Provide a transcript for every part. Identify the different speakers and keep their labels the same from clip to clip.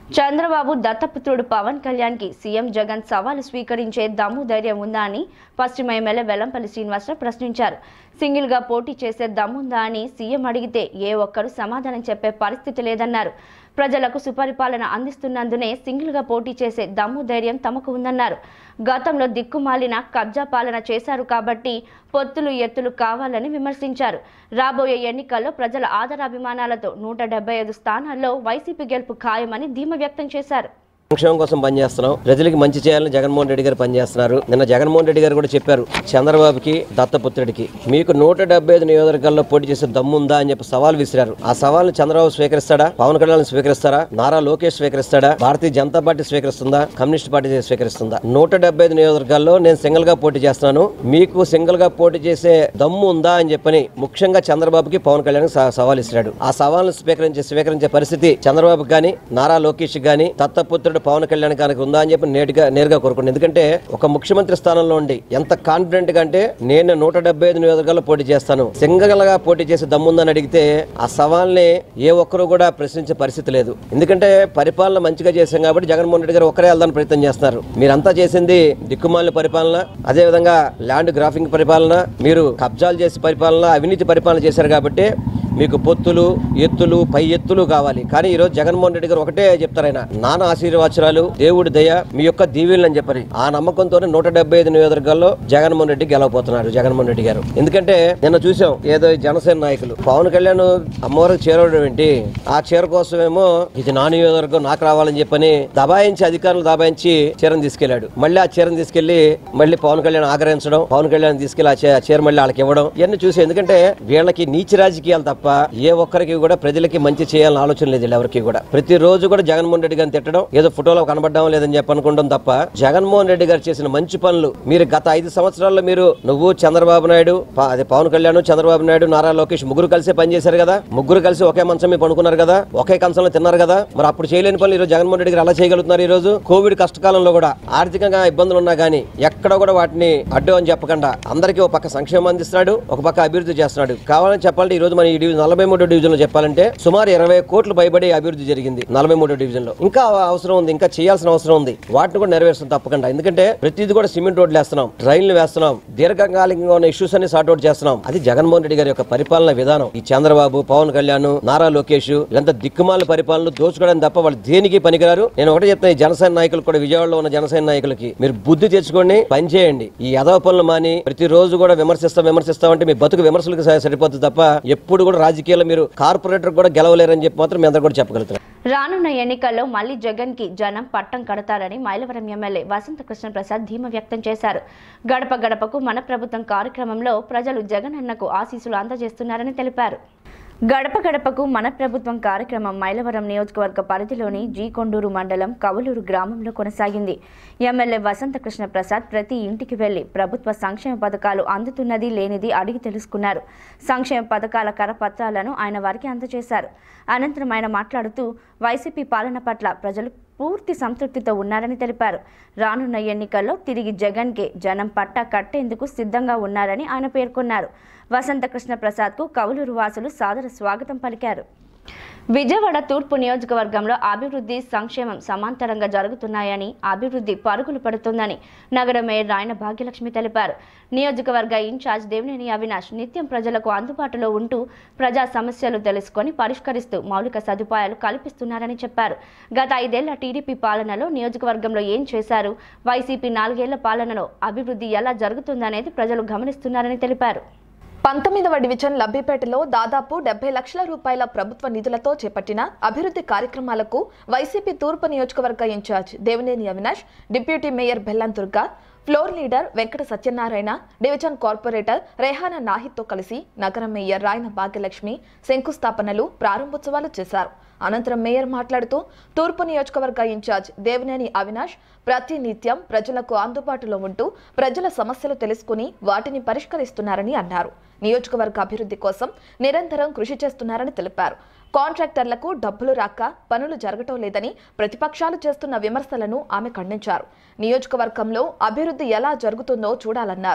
Speaker 1: చంద్రబాబు దత్తపుత్రుడు పవన్ కళ్యాణ్ కి సీఎం జగన్ సవాలు స్వీకరించే దమ్ము ధైర్యం ఉందా అని పశ్చిమ ఎమ్మెల్యే వెల్లంపల్లి శ్రీనివాసరావు ప్రశ్నించారు సింగిల్ గా పోటీ చేసే దమ్ముందా అని సీఎం అడిగితే ఏ ఒక్కరూ సమాధానం చెప్పే పరిస్థితి లేదన్నారు ప్రజలకు సుపరిపాలన అందిస్తున్నందునే సింగిల్ గా పోటీ చేసే దమ్ము ధైర్యం తమకు ఉందన్నారు గతంలో దిక్కుమాలిన కబ్జా పాలన చేశారు కాబట్టి పొత్తులు ఎత్తులు కావాలని విమర్శించారు రాబోయే ఎన్నికల్లో ప్రజల ఆదరాభిమానాలతో నూట డెబ్బై ఐదు స్థానాల్లో వైసీపీ గెలుపు ఖాయమని ధీమా వ్యక్తం చేశారు
Speaker 2: సంక్షేమం కోసం పనిచేస్తున్నాం ప్రజలకి మంచి చేయాలని జగన్మోహన్ రెడ్డి గారు పనిచేస్తున్నారు నిన్న జగన్మోహన్ రెడ్డి గారు కూడా చెప్పారు చంద్రబాబుకి దత్తపుత్రుడికి మీకు నూట డెబ్బై ఐదు నియోజకవర్గాల్లో పోటీ చేసే దమ్ముందా అని చెప్పి సవాల్ విసిరారు ఆ సవాల్ని చంద్రబాబు స్వీకరిస్తాడా పవన్ కళ్యాణ్ స్వీకరిస్తారా నారా లోకేష్ స్వీకరిస్తాడా భారతీయ జనతా పార్టీ స్వీకరిస్తుందా కమ్యూనిస్ట్ పార్టీ స్వీకరిస్తుందా నూట డెబ్బై ఐదు నియోజకవర్గాల్లో నేను సింగిల్ గా పోటీ చేస్తున్నాను మీకు సింగిల్ గా పోటీ చేసే దమ్ము ఉందా అని చెప్పని ముఖ్యంగా చంద్రబాబుకి పవన్ కళ్యాణ్ సవాల్ ఇస్తున్నాడు ఆ సవాల్ను స్వీకరించే స్వీకరించే పరిస్థితి చంద్రబాబు గాని నారా లోకేష్ గాని దత్తపుత్రుడు పవన్ కళ్యాణ్ గారికి ఉందా అని చెప్పి నేరుగా నేరుగా కోరుకుంది ఎందుకంటే ఒక ముఖ్యమంత్రి స్థానంలో ఉండి ఎంత కాన్ఫిడెంట్ గా అంటే నేను నూట డెబ్బై ఐదు నియోజకవర్గాల్లో పోటీ చేస్తాను సింగల్ గా పోటీ చేసి దమ్ముందని అడిగితే ఆ సవాల్ని ఏ ఒక్కరు కూడా ప్రశ్నించే పరిస్థితి లేదు ఎందుకంటే పరిపాలన మంచిగా చేశాం కాబట్టి జగన్మోహన్ రెడ్డి గారు ఒక్కరే వెళ్దాని ప్రయత్నం చేస్తున్నారు మీరంతా చేసింది దిక్కుమాలిన పరిపాలన అదే విధంగా ల్యాండ్ గ్రాఫింగ్ పరిపాలన మీరు కబ్జాలు చేసి పరిపాలన అవినీతి పరిపాలన చేశారు కాబట్టి మీకు పొత్తులు ఎత్తులు పై ఎత్తులు కావాలి కానీ ఈ రోజు జగన్మోహన్ రెడ్డి గారు ఒకటే చెప్తారు ఆయన నాన్న ఆశీర్వాచరాలు దేవుడి దయ మీ యొక్క దీవెనలు అని చెప్పని ఆ నమ్మకంతోనే నూట డెబ్బై ఐదు నియోజకవర్గాల్లో జగన్మోహన్ రెడ్డి గెలవబోతున్నారు జగన్మోహన్ రెడ్డి గారు ఎందుకంటే నిన్న చూసాం ఏదో ఈ జనసేన నాయకులు పవన్ కళ్యాణ్ అమ్మవారికి చేరవడం ఏంటి ఆ చీర కోసమేమో ఇది నా నియోజకవర్గం నాకు రావాలని చెప్పని దబాయించి అధికారులు దబాయించి చీరను తీసుకెళ్లాడు మళ్ళీ ఆ చీరను తీసుకెళ్లి మళ్ళీ పవన్ కళ్యాణ్ ఆగ్రహించడం పవన్ కళ్యాణ్ తీసుకెళ్లి ఆ చీ- ఆ చీర మళ్ళీ వాళ్ళకి ఇవ్వడం ఇవన్నీ చూసి ఎందుకంటే వీళ్ళకి నీచి రాజకీయాలు తప్ప ఏ ఒక్కరికి కూడా ప్రజలకి మంచి చేయాలని ఆలోచన లేదు వీళ్ళు ఎవరికి కూడా ప్రతిరోజు కూడా జగన్మోహన్ రెడ్డి గారిని తిట్టడం ఏదో ఫోటోలో కనబడడం లేదని చెప్పి అనుకుంటాం తప్ప జగన్మోహన్ రెడ్డి గారు చేసిన మంచి పనులు మీరు గత ఐదు సంవత్సరాల్లో మీరు నువ్వు చంద్రబాబు నాయుడు ప- అదే పవన్ కళ్యాణ్ చంద్రబాబు నాయుడు నారా లోకేష్ ముగ్గురు కలిసి పనిచేశారు కదా ముగ్గురు కలిసి ఒకే మంచం మీద పడుకున్నారు కదా ఒకే కంచంలో తిన్నారు కదా మరి అప్పుడు చేయలేని పనులు ఈరోజు జగన్మోహన్ రెడ్డి గారు ఎలా చేయగలుగుతున్నారు ఈ రోజు కోవిడ్ కష్టకాలంలో కూడా ఆర్థికంగా ఇబ్బందులు ఉన్నా గానీ ఎక్కడ కూడా వాటిని అడ్డు అని చెప్పకుండా అందరికీ ఒక పక్క సంక్షేమం అందిస్తున్నాడు ఒక పక్క అభివృద్ధి చేస్తున్నాడు కావాలని చెప్పాలంటే ఈ రోజు మన ఈ డివిజన్ నలభై మూడో డివిజన్ లో చెప్పాలంటే సుమారు ఇరవై కోట్లు పైబడి అభివృద్ధి జరిగింది నలభై మూడో డివిజన్ లో ఇంకా అవసరం ఉంది ఇంకా చేయాల్సిన అవసరం ఉంది వాటిని కూడా నెరవేర్చడం తప్పకుండా ఎందుకంటే ప్రతిది కూడా సిమెంట్ రోడ్లు వేస్తున్నాం ట్రైన్లు వేస్తున్నాం దీర్ఘకాలికంగా ఉన్న ఇష్యూస్ అన్ని సార్ట్అవుట్ చేస్తున్నాం అది జగన్మోహన్ రెడ్డి గారి యొక్క పరిపాలన విధానం ఈ చంద్రబాబు పవన్ కళ్యాణ్ నారా లోకేష్ ఇదంతా దిక్కుమాల పరిపాలన దోచుకోవడం తప్ప వాళ్ళు దేనికి పనికిరారు నేను ఒకటే చెప్తున్నా ఈ జనసేన నాయకులు కూడా విజయవాడలో ఉన్న జనసేన నాయకులకి మీరు బుద్ధి తెచ్చుకోండి పని చేయండి ఈ యదవ పనులు మాని ప్రతిరోజు కూడా విమర్శిస్తాం విమర్శిస్తాం అంటే మీ బతుకు విమర్శలకు స- సరిపోతుంది తప్ప ఎప్పుడు కూడా రాజకీయాల్లో మీరు కార్పొరేటర్ కూడా గెలవలేరని చెప్పి మాత్రం మీ అందరూ కూడా చెప్పగలుగుతారు
Speaker 1: రానున్న ఎన్నికల్లో మళ్లీ జగన్ కి జనం పట్టం కడతారని మైలవరం ఎమ్మెల్యే వసంత కృష్ణ ప్రసాద్ ధీమా వ్యక్తం చేశారు గడప గడపకు మన ప్రభుత్వం కార్యక్రమంలో ప్రజలు జగన్ అన్నకు ఆశీస్సులు అందజేస్తున్నారని తెలిపారు గడప గడపకు మన ప్రభుత్వం కార్యక్రమం మైలవరం నియోజకవర్గ పరిధిలోని జీ కొండూరు మండలం కవులూరు గ్రామంలో కొనసాగింది ఎమ్మెల్యే వసంత కృష్ణ ప్రసాద్ ప్రతి ఇంటికి వెళ్లి ప్రభుత్వ సంక్షేమ పథకాలు అందుతున్నది లేనిది అడిగి తెలుసుకున్నారు సంక్షేమ పథకాల కరపత్రాలను ఆయన వారికి అందజేశారు అనంతరం ఆయన మాట్లాడుతూ వైసీపీ పాలన పట్ల ప్రజలు పూర్తి సంతృప్తితో ఉన్నారని తెలిపారు రానున్న ఎన్నికల్లో తిరిగి జగన్కే జనం పట్టా కట్టేందుకు సిద్ధంగా ఉన్నారని ఆయన పేర్కొన్నారు వసంత కృష్ణ ప్రసాద్కు కవులూరు వాసులు సాదర స్వాగతం పలికారు విజయవాడ తూర్పు నియోజకవర్గంలో అభివృద్ధి సంక్షేమం సమాంతరంగా జరుగుతున్నాయని అభివృద్ధి పరుగులు పడుతుందని నగర మేయర్ రాయన భాగ్యలక్ష్మి తెలిపారు నియోజకవర్గ ఇన్ఛార్జ్ దేవినేని అవినాష్ నిత్యం ప్రజలకు అందుబాటులో ఉంటూ ప్రజా సమస్యలు తెలుసుకొని పరిష్కరిస్తూ మౌలిక సదుపాయాలు కల్పిస్తున్నారని చెప్పారు గత ఐదేళ్ల టీడీపీ పాలనలో నియోజకవర్గంలో ఏం చేశారు వైసీపీ నాలుగేళ్ల పాలనలో అభివృద్ధి ఎలా జరుగుతుందనేది ప్రజలు గమనిస్తున్నారని తెలిపారు
Speaker 3: పంతొమ్మిదవ డివిజన్ లబ్బిపేటలో దాదాపు డెబ్బై లక్షల రూపాయల ప్రభుత్వ నిధులతో చేపట్టిన అభివృద్ధి కార్యక్రమాలకు వైసీపీ తూర్పు నియోజకవర్గ incharge Devineni Avinash deputy mayor Bellam Durga floor leader Venkata Satyanarayana division corporator Rehana నాహిద్తో కలిసి నగర మేయర్ రాయన భాగ్యలక్ష్మి శంకుస్థాపనలు ప్రారంభోత్సవాలు చేశారు అనంతరం మేయర్ మాట్లాడుతూ తూర్పు నియోజకవర్గ ఇన్ఛార్జ్ దేవినేని అవినాష్ ప్రతినిత్యం ప్రజలకు అందుబాటులో ఉంటూ ప్రజల సమస్యలు తెలుసుకుని వాటిని పరిష్కరిస్తున్నారని అన్నారు నియోజకవర్గ అభివృద్ధి కోసం నిరంతరం కృషి చేస్తున్నారని తెలిపారు కాంట్రాక్టర్లకు డబ్బులు రాక పనులు జరగటం లేదని ప్రతిపక్షాలు చేస్తున్న విమర్శలను ఆమె ఖండించారు నియోజకవర్గంలో అభివృద్ధి ఎలా జరుగుతుందో చూడాలన్నారు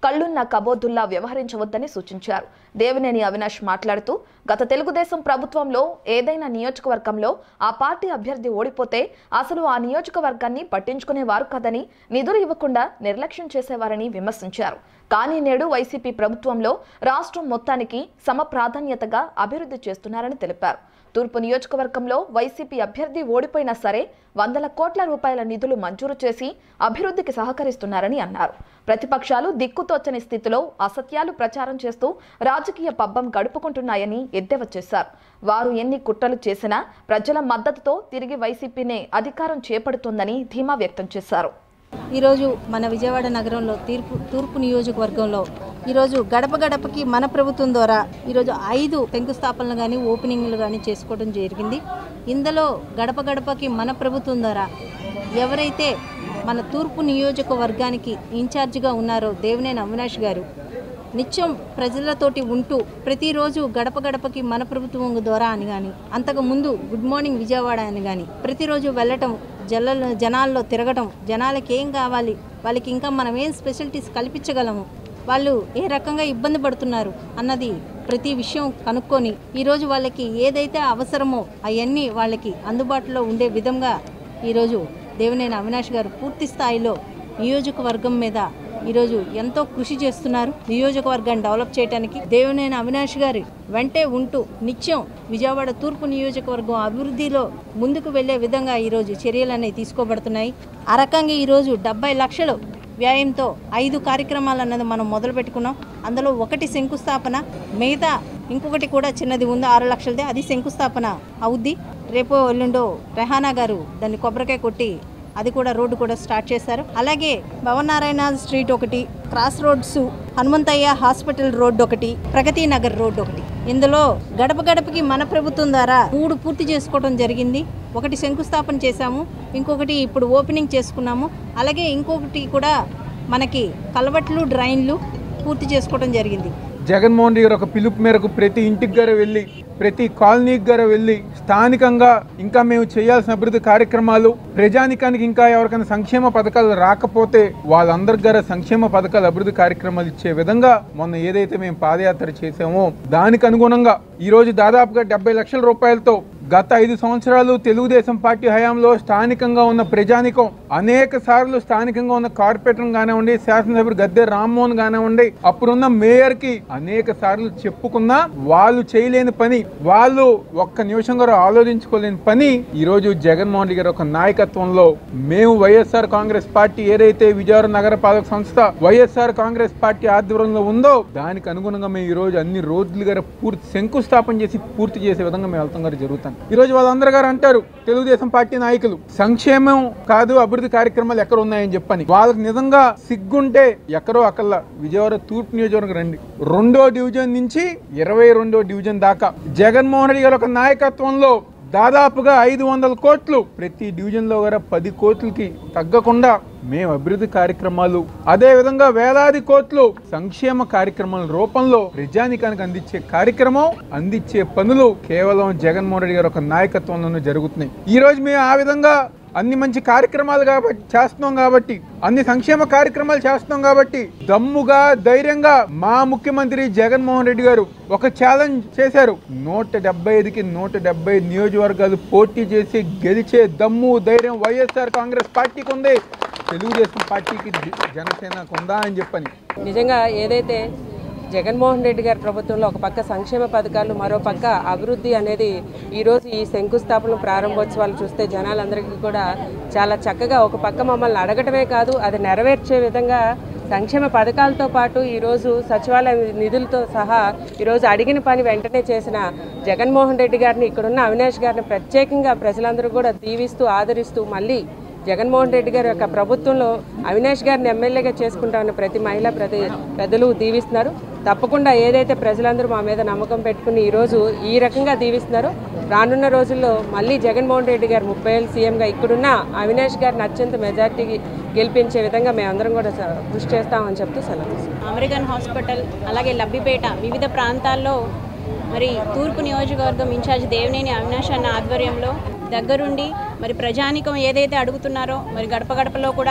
Speaker 3: కళ్ళున్న కబోదుల్లా వ్యవహరించవద్దని సూచించారు దేవినేని అవినాష్ మాట్లాడుతూ గత తెలుగుదేశం ప్రభుత్వంలో ఏదైనా నియోజకవర్గంలో ఆ పార్టీ అభ్యర్థి ఓడిపోతే అసలు ఆ నియోజకవర్గాన్ని పట్టించుకునేవారు కదని నిధులు ఇవ్వకుండా నిర్లక్ష్యం చేసేవారని విమర్శించారు కానీ నేడు వైసీపీ ప్రభుత్వంలో రాష్ట్రం మొత్తానికి సమ ప్రాధాన్యతగా అభివృద్ధి చేస్తున్నారని తెలిపారు తూర్పు నియోజకవర్గంలో వైసీపీ అభ్యర్థి ఓడిపోయినా సరే వందల కోట్ల రూపాయల నిధులు మంజూరు చేసి అభివృద్ధికి సహకరిస్తున్నారని అన్నారు ప్రతిపక్షాలు దిక్కుతోచని స్థితిలో అసత్యాలు ప్రచారం చేస్తూ రాజకీయ పబ్బం గడుపుకుంటున్నాయని ఎద్దేవా చేశారు వారు ఎన్ని కుట్రలు చేసినా ప్రజల మద్దతుతో తిరిగి వైసీపీనే అధికారం చేపడుతోందని ధీమా వ్యక్తం చేశారు
Speaker 4: ఈరోజు మన విజయవాడ నగరంలో తీర్పు తూర్పు నియోజకవర్గంలో ఈరోజు గడప గడపకి మన ప్రభుత్వం ద్వారా ఈరోజు ఐదు శంకుస్థాపనలు కానీ ఓపెనింగ్లు కానీ చేసుకోవడం జరిగింది ఇందులో గడప గడపకి మన ప్రభుత్వం ద్వారా ఎవరైతే మన తూర్పు నియోజకవర్గానికి ఇన్ఛార్జిగా ఉన్నారో దేవినేని అవినాష్ గారు నిత్యం ప్రజలతోటి ఉంటూ ప్రతిరోజు గడప గడపకి మన ప్రభుత్వం ద్వారా అని కానీ అంతకు ముందు గుడ్ మార్నింగ్ విజయవాడ అని కానీ ప్రతిరోజు వెళ్ళటం జల్ల జనాల్లో తిరగటం జనాలకి ఏం కావాలి వాళ్ళకి ఇంకా మనం ఏం స్పెషాలిటీస్ కల్పించగలము వాళ్ళు ఏ రకంగా ఇబ్బంది పడుతున్నారు అన్నది ప్రతి విషయం కనుక్కొని ఈరోజు వాళ్ళకి ఏదైతే అవసరమో అవన్నీ వాళ్ళకి అందుబాటులో ఉండే విధంగా ఈరోజు దేవినేని అవినాష్ గారు పూర్తి స్థాయిలో నియోజకవర్గం మీద ఈరోజు ఎంతో కృషి చేస్తున్నారు నియోజకవర్గాన్ని డెవలప్ చేయడానికి దేవినేని అవినాష్ గారి వెంటే ఉంటూ నిత్యం విజయవాడ తూర్పు నియోజకవర్గం అభివృద్ధిలో ముందుకు వెళ్లే విధంగా ఈరోజు చర్యలు అనేవి తీసుకోబడుతున్నాయి ఆ రకంగా ఈరోజు డెబ్బై లక్షలు వ్యాయంతో ఐదు కార్యక్రమాలు అన్నది మనం మొదలు పెట్టుకున్నాం అందులో ఒకటి శంకుస్థాపన మిగతా ఇంకొకటి కూడా చిన్నది ఉంది ఆరు లక్షలదే అది శంకుస్థాపన అవుద్ది రేపో ఎల్లుండో రెహానా గారు దాన్ని కొబ్బరికాయ కొట్టి అది కూడా రోడ్డు కూడా స్టార్ట్ చేశారు అలాగే భవనారాయణ స్ట్రీట్ ఒకటి cross roads Hanumanthaiah hospital road ఒకటి ప్రగతి నగర్ రోడ్ ఒకటి ఇందులో గడప గడపకి మన ప్రభుత్వం ద్వారా మూడు పూర్తి చేసుకోవడం జరిగింది ఒకటి శంకుస్థాపన చేశాము ఇంకొకటి ఇప్పుడు ఓపెనింగ్ చేసుకున్నాము అలాగే ఇంకొకటి కూడా మనకి కలవట్లు డ్రైన్లు పూర్తి చేసుకోవడం జరిగింది
Speaker 5: జగన్మోహన్ రెడ్డి గారు ఒక పిలుపు మేరకు ప్రతి ఇంటికి గారు వెళ్ళి ప్రతి కాలనీకి గారు వెళ్ళి స్థానికంగా ఇంకా మేము చేయాల్సిన అభివృద్ధి కార్యక్రమాలు ప్రజానికానికి ఇంకా ఎవరికైనా సంక్షేమ పథకాలు రాకపోతే వాళ్ళందరికి గారు సంక్షేమ పథకాలు అభివృద్ధి కార్యక్రమాలు ఇచ్చే విధంగా మొన్న ఏదైతే మేము పాదయాత్ర చేసామో దానికి అనుగుణంగా ఈ రోజు దాదాపుగా డెబ్బై లక్షల రూపాయలతో గత ఐదు సంవత్సరాలు తెలుగుదేశం పార్టీ హయాంలో స్థానికంగా ఉన్న ప్రజానికం అనేక సార్లు స్థానికంగా ఉన్న కార్పొరేటర్ కానివ్వండి శాసనసభ్యుడు గద్దె రామ్మోహన్ కానివ్వండి అప్పుడున్న మేయర్ కి అనేక సార్లు చెప్పుకున్నా వాళ్ళు చేయలేని పని వాళ్ళు ఒక్క నిమిషం కూడా ఆలోచించుకోలేని పని ఈ రోజు జగన్మోహన్ రెడ్డి గారి ఒక నాయకత్వంలో మేము వైఎస్ఆర్ కాంగ్రెస్ పార్టీ ఏదైతే విజయవాడ నగరపాలక సంస్థ వైఎస్ఆర్ కాంగ్రెస్ పార్టీ ఆధ్వర్యంలో ఉందో దానికి అనుగుణంగా మేము ఈ రోజు అన్ని రోజులు గారు పూర్తి శంకుస్థాపన చేసి పూర్తి చేసే విధంగా మేము వెళ్తాం గారు జరుగుతాం ఈ రోజు వాళ్ళందరూ గారు అంటారు తెలుగుదేశం పార్టీ నాయకులు సంక్షేమం కాదు అభివృద్ధి కార్యక్రమాలు ఎక్కడ ఉన్నాయని చెప్పని వాళ్ళకి నిజంగా సిగ్గుంటే ఎక్కడో అక్కల విజయవాడ తూర్పు నియోజకవర్గం రండి రెండో డివిజన్ నుంచి ఇరవై రెండో డివిజన్ దాకా జగన్మోహన్ రెడ్డి గారి ఒక నాయకత్వంలో దాదాపుగా ఐదు వందల కోట్లు ప్రతి డివిజన్లో కూడా పది కోట్లకి తగ్గకుండా మేము అభివృద్ధి కార్యక్రమాలు అదే విధంగా వేలాది కోట్లు సంక్షేమ కార్యక్రమాల రూపంలో ప్రజానికానికి అందించే కార్యక్రమం అందించే పనులు కేవలం జగన్మోహన్ రెడ్డి గారి ఒక నాయకత్వంలోనే జరుగుతున్నాయి ఈ రోజు మేము ఆ విధంగా అన్ని మంచి కార్యక్రమాలు కాబట్టి చేస్తున్నాం కాబట్టి అన్ని సంక్షేమ కార్యక్రమాలు చేస్తున్నాం కాబట్టి దమ్ముగా ధైర్యంగా మా ముఖ్యమంత్రి జగన్మోహన్ రెడ్డి గారు ఒక ఛాలెంజ్ చేశారు నూట డెబ్బై ఐదుకి నూట డెబ్బై ఐదు నియోజకవర్గాలు పోటీ చేసి గెలిచే దమ్ము ధైర్యం వైఎస్ఆర్ కాంగ్రెస్ పార్టీకి ఉంది తెలుగుదేశం పార్టీకి జనసేనకు ఉందా అని చెప్పని
Speaker 6: నిజంగా ఏదైతే జగన్మోహన్ రెడ్డి గారి ప్రభుత్వంలో ఒక పక్క సంక్షేమ పథకాలు మరో పక్క అభివృద్ధి అనేది ఈరోజు ఈ శంకుస్థాపన ప్రారంభోత్సవాలు చూస్తే జనాలందరికీ కూడా చాలా చక్కగా ఒక పక్క మమ్మల్ని అడగటమే కాదు అది నెరవేర్చే విధంగా సంక్షేమ పథకాలతో పాటు ఈరోజు సచివాలయ నిధులతో సహా ఈరోజు అడిగిన పని వెంటనే చేసిన జగన్మోహన్ రెడ్డి గారిని ఇక్కడున్న అవినాష్ గారిని ప్రత్యేకంగా ప్రజలందరూ కూడా దీవిస్తూ ఆదరిస్తూ మళ్ళీ జగన్మోహన్ రెడ్డి గారి యొక్క ప్రభుత్వంలో అవినాష్ గారిని ఎమ్మెల్యేగా చేసుకుంటామని ప్రతి మహిళ ప్రతి పెద్దలు దీవిస్తున్నారు తప్పకుండా ఏదైతే ప్రజలందరూ మా మీద నమ్మకం పెట్టుకుని ఈరోజు ఈ రకంగా దీవిస్తున్నారో రానున్న రోజుల్లో మళ్ళీ జగన్మోహన్ రెడ్డి గారు ముప్పై ఏళ్ళు సీఎంగా ఇక్కడున్న అవినాష్ గారిని అత్యంత మెజార్టీకి గెలిపించే విధంగా మేమందరం కూడా స- కృషి చేస్తామని చెప్తూ సెలవు తీసుకుంటాం.
Speaker 7: అమెరికన్ హాస్పిటల్ అలాగే లబ్బిపేట వివిధ ప్రాంతాల్లో మరి తూర్పు నియోజకవర్గం ఇన్ఛార్జ్ దేవినేని అవినాష్ అన్న ఆధ్వర్యంలో దగ్గరుండి మరి ప్రజానికం ఏదైతే అడుగుతున్నారో మరి గడప గడపలో కూడా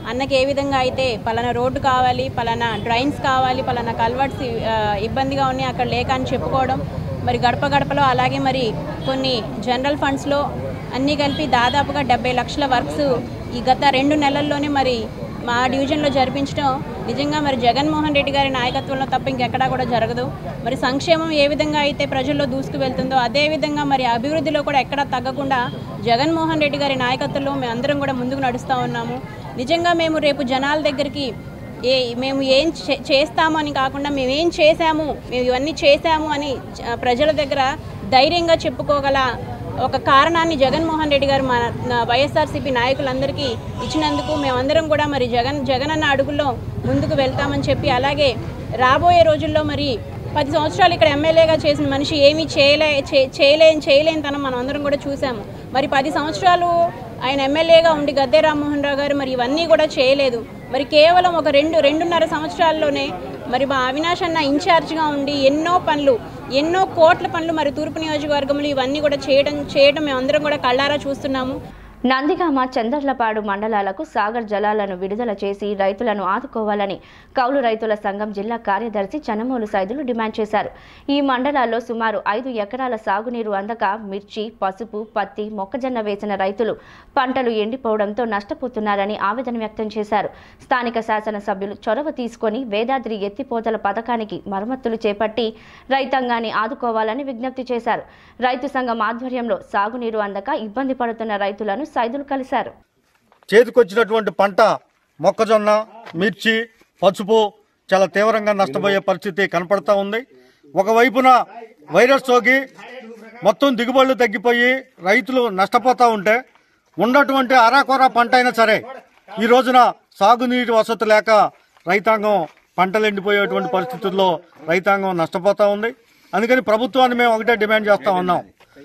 Speaker 7: అన్నకి ఏ విధంగా అయితే పలానా రోడ్డు కావాలి పలానా డ్రైన్స్ కావాలి పలానా కల్వర్ట్స్ ఆ, ఇబ్బందిగా ఉన్నాయి అక్కడ లేక అని చెప్పుకోవడం మరి గడప గడపలో అలాగే మరి కొన్ని జనరల్ ఫండ్స్లో అన్నీ కలిపి దాదాపుగా డెబ్బై లక్షల వర్క్స్ ఈ గత రెండు నెలల్లోనే మరి మా డివిజన్లో జరిపించడం నిజంగా మరి జగన్మోహన్ రెడ్డి గారి నాయకత్వంలో తప్ప ఇంకెక్కడా కూడా జరగదు మరి సంక్షేమం ఏ విధంగా అయితే ప్రజల్లో దూసుకు వెళ్తుందో అదే విధంగా మరి అభివృద్ధిలో కూడా ఎక్కడా తగ్గకుండా జగన్మోహన్ రెడ్డి గారి నాయకత్వంలో మేము అందరం కూడా ముందుకు నడుస్తూ ఉన్నాము నిజంగా మేము రేపు జనాల దగ్గరికి ఏ మేము ఏం చే- చేస్తాము అని కాకుండా మేము ఏం చేశాము మేము ఇవన్నీ చేశాము అని జ- ప్రజల దగ్గర ధైర్యంగా చెప్పుకోగల ఒక కారణాన్ని జగన్మోహన్ రెడ్డి గారు మన నా వైఎస్ఆర్సీపీ నాయకులందరికీ ఇచ్చినందుకు మేమందరం కూడా మరి జగన్ జగన్ అన్న అడుగుల్లో ముందుకు వెళ్తామని చెప్పి అలాగే రాబోయే రోజుల్లో మరి పది సంవత్సరాలు ఇక్కడ ఎమ్మెల్యేగా చేసిన మనిషి ఏమీ చేయలే చే- చేయలేని చేయలేనితనం మనం అందరం కూడా చూసాము మరి పది సంవత్సరాలు ఆయన ఎమ్మెల్యేగా ఉండి గద్దే రామ్మోహన్ రావు గారు మరి ఇవన్నీ కూడా చేయలేదు మరి కేవలం ఒక రెండు రెండున్నర సంవత్సరాల్లోనే మరి మా అవినాష్ అన్న ఇన్ఛార్జ్గా ఉండి ఎన్నో పనులు ఎన్నో కోట్ల పనులు మరి తూర్పు నియోజకవర్గంలో ఇవన్నీ కూడా చేయడం చేయడం మేమందరం కూడా కళ్ళారా చూస్తున్నాము
Speaker 1: నందిగామ చందర్లపాడు మండలాలకు సాగర్ జలాలను విడుదల చేసి రైతులను ఆదుకోవాలని కౌలు రైతుల సంఘం జిల్లా కార్యదర్శి చనమూలు సైదులు డిమాండ్ చేశారు ఈ మండలాల్లో సుమారు ఐదు ఎకరాల సాగునీరు అందక మిర్చి పసుపు పత్తి మొక్కజొన్న వేసిన రైతులు పంటలు ఎండిపోవడంతో నష్టపోతున్నారని ఆవేదన వ్యక్తం చేశారు స్థానిక శాసనసభ్యులు చొరవ తీసుకొని వేదాద్రి ఎత్తిపోతల పథకానికి మరమ్మతులు చేపట్టి రైతాంగాన్ని ఆదుకోవాలని విజ్ఞప్తి చేశారు రైతు సంఘం ఆధ్వర్యంలో సాగునీరు అందక ఇబ్బంది పడుతున్న రైతులను సైదులు కలిశారు
Speaker 8: చేతికొచ్చినటువంటి పంట మొక్కజొన్న మిర్చి పసుపు చాలా తీవ్రంగా నష్టపోయే పరిస్థితి కనపడతా ఉంది ఒకవైపున వైరస్ సోకి మొత్తం దిగుబడులు తగ్గిపోయి రైతులు నష్టపోతా ఉంటే ఉన్నటువంటి అరాకొర పంట అయినా సరే ఈ రోజున సాగునీటి వసతి లేక రైతాంగం పంటలు ఎండిపోయేటువంటి పరిస్థితుల్లో రైతాంగం నష్టపోతా ఉంది అందుకని ప్రభుత్వాన్ని మేము ఒకటే డిమాండ్ చేస్తా ఉన్నాం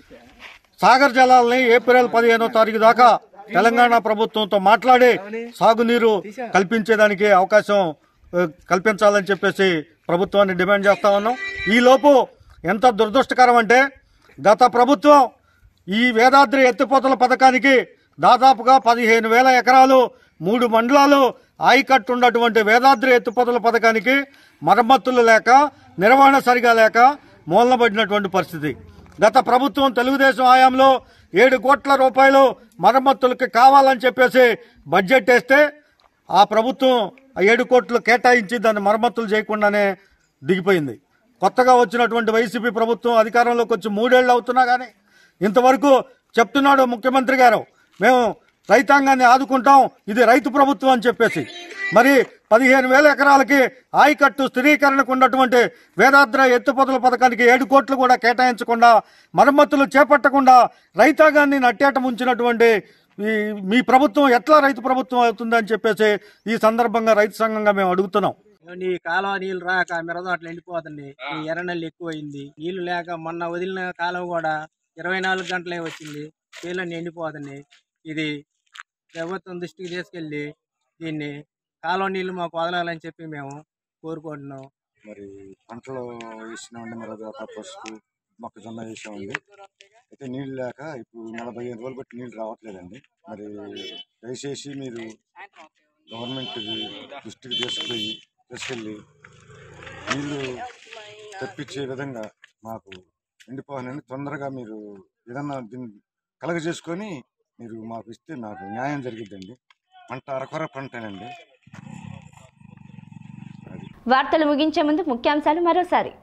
Speaker 8: సాగర్ జలాల్ని ఏప్రిల్ పదిహేనో తారీఖు దాకా తెలంగాణ ప్రభుత్వంతో మాట్లాడి సాగునీరు కల్పించేదానికి అవకాశం ఆ, కల్పించాలని చెప్పేసి ప్రభుత్వాన్ని డిమాండ్ చేస్తా ఉన్నాం ఈ లోపు ఎంత దురదృష్టకరం అంటే గత ప్రభుత్వం ఈ వేదాద్రి ఎత్తిపోతల పథకానికి దాదాపుగా పదిహేను వేల ఎకరాలు మూడు మండలాలు ఆయకట్టు ఉన్నటువంటి వేదాద్రి ఎత్తిపోతల పథకానికి మరమ్మతులు లేక నిర్వహణ సరిగా లేక మూలనబడినటువంటి పరిస్థితి గత ప్రభుత్వం తెలుగుదేశం హయాంలో ఏడు కోట్ల రూపాయలు మరమ్మతులకి కావాలని చెప్పేసి బడ్జెట్ వేస్తే ఆ ప్రభుత్వం ఆ ఏడు కోట్లు కేటాయించి దాన్ని మరమ్మతులు చేయకుండానే దిగిపోయింది కొత్తగా వచ్చినటువంటి వైసీపీ ప్రభుత్వం అధికారంలోకి వచ్చి మూడేళ్లు అవుతున్నా కానీ ఇంతవరకు చెప్తున్నాడు ముఖ్యమంత్రి గారు మేము రైతాంగాన్ని ఆదుకుంటాం ఇది రైతు ప్రభుత్వం అని చెప్పేసి మరి పదిహేను వేల ఎకరాలకి ఆయకట్టు స్థిరీకరణకు ఉన్నటువంటి వేదాద్ర ఎత్తుపోతల పథకానికి ఏడు కోట్లు కూడా కేటాయించకుండా మరమ్మతులు చేపట్టకుండా రైతాంగాన్ని నట్టేట ముంచినటువంటి ఈ మీ ప్రభుత్వం ఎట్లా రైతు ప్రభుత్వం అవుతుందని చెప్పేసి ఈ సందర్భంగా రైతు సంఘంగా మేము అడుగుతున్నాం
Speaker 9: ఈ కాలువ నీళ్లు రాక మిరదోటలు ఎండిపోతుంది ఈ ఎర్ర నెల్లు ఎక్కువైంది నీళ్లు లేక మొన్న వదిలిన కాలువ కూడా ఇరవై నాలుగు గంటలే వచ్చింది నీళ్ళని ఎండిపోతుంది ఇది ప్రభుత్వం దృష్టికి తీసుకెళ్లి దీన్ని కాలువ నీళ్లు మాకు వదలాలని చెప్పి మేము కోరుకుంటున్నాం
Speaker 10: మరి పంటలు వేసినామండి మిరప పసుపు మొక్కజొన్న వేసామండి అయితే నీళ్ళు లేక ఇప్పుడు నలభై ఐదు రోజులు బట్టి నీళ్ళు రావట్లేదండి మరి దయచేసి మీరు గవర్నమెంట్ దృష్టికి తీసుకుపోయి తీసుకెళ్ళి నీళ్ళు తెప్పించే విధంగా మాకు ఎండిపోవాలని తొందరగా మీరు ఏదన్నా దీన్ని కలగజేసుకొని మీరు మాకు ఇస్తే మాకు న్యాయం జరిగిద్దండి పంట అరకొర పంటనండి
Speaker 1: వార్తలు ముగించే ముందు ముఖ్యాంశాలు మరోసారి